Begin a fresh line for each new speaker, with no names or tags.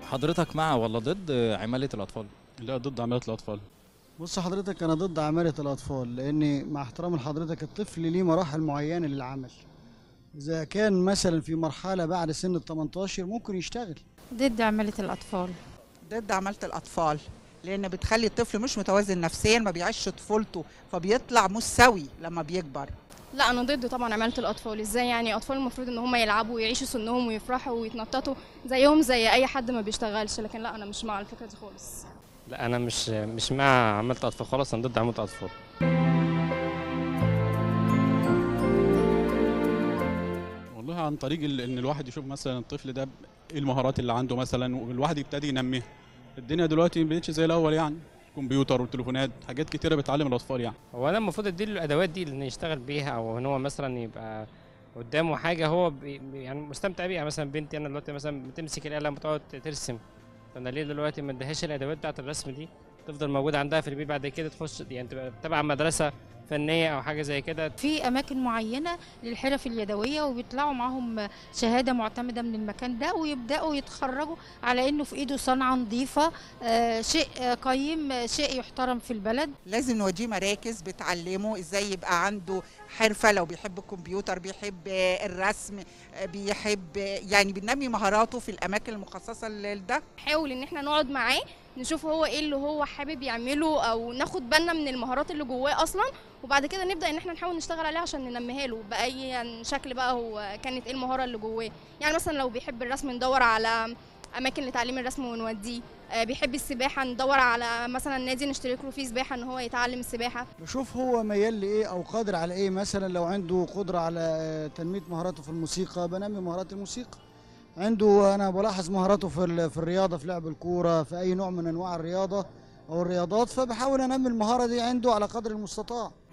حضرتك مع ولا ضد عمالة الأطفال؟
لا ضد عملية الأطفال
بص حضرتك انا ضد عماله الاطفال لان مع احترام لحضرتك الطفل ليه مراحل معينه للعمل اذا كان مثلا في مرحله بعد سن ال 18 ممكن يشتغل
ضد عمالة الأطفال
ضد عمالة الأطفال لأن بتخلي الطفل مش متوازن نفسيا ما بيعيش طفولته فبيطلع مش سوي لما بيكبر
لا انا ضد طبعا عماله الاطفال ازاي يعني اطفال المفروض ان هم يلعبوا ويعيشوا سنهم ويفرحوا ويتنططوا زيهم زي اي حد ما بيشتغلش لكن لا انا مش مع الفكره دي خالص
لا انا مش مش مع عملت اطفال خالص انا ضد عملت اطفال
والله عن طريق ال- ان الواحد يشوف مثلا الطفل ده ايه المهارات اللي عنده مثلا والواحد يبتدي ينميها الدنيا دلوقتي ما بقتش زي الاول يعني كمبيوتر وتليفونات حاجات كتيره بتعلم الاطفال يعني
هو انا المفروض اديله الادوات دي اللي يشتغل بيها او ان هو مثلا يبقى قدامه حاجه هو بي بي- يعني مستمتع بيها مثلا بنتي انا دلوقتي مثلا بتمسك القلم وتقعد ترسم فانا ليه دلوقتي ما اديهاش الادوات بتاعت الرسم دي تفضل موجوده عندها في البيت بعد كده تخش يعني تبقى تبع مدرسه فنيه او حاجه زي كده
في أماكن معينة للحرف اليدوية وبيطلعوا معاهم شهادة معتمدة من المكان ده ويبدأوا يتخرجوا على إنه في إيده صنعة نظيفة آه، شيء آه، قيم آه، شيء يحترم في البلد
لازم نوديه مراكز بتعلمه ازاي يبقى عنده حرفة لو بيحب الكمبيوتر بيحب الرسم بيحب يعني بننمي مهاراته في الأماكن المخصصة لده
نحاول ان احنا نقعد معاه نشوف هو ايه اللي هو حابب يعمله او ناخد بالنا من المهارات اللي جواه اصلا وبعد كده نبدا ان احنا نحاول نشتغل عليها عشان ننميها له باي يعني شكل بقى هو كانت ايه المهاره اللي جواه يعني مثلا لو بيحب الرسم ندور على اماكن لتعليم الرسم ونوديه آه، بيحب السباحه ندور على مثلا نادي نشترك له فيه سباحه ان هو يتعلم السباحه
بشوف هو ميال لايه او قادر على ايه مثلا لو عنده قدره على آه، تنميه مهاراته في الموسيقى بنمي مهارات الموسيقى عنده انا بلاحظ مهاراته في ال- في الرياضه في لعب الكوره في اي نوع من انواع الرياضه او الرياضات فبحاول انمي المهاره دي عنده على قدر المستطاع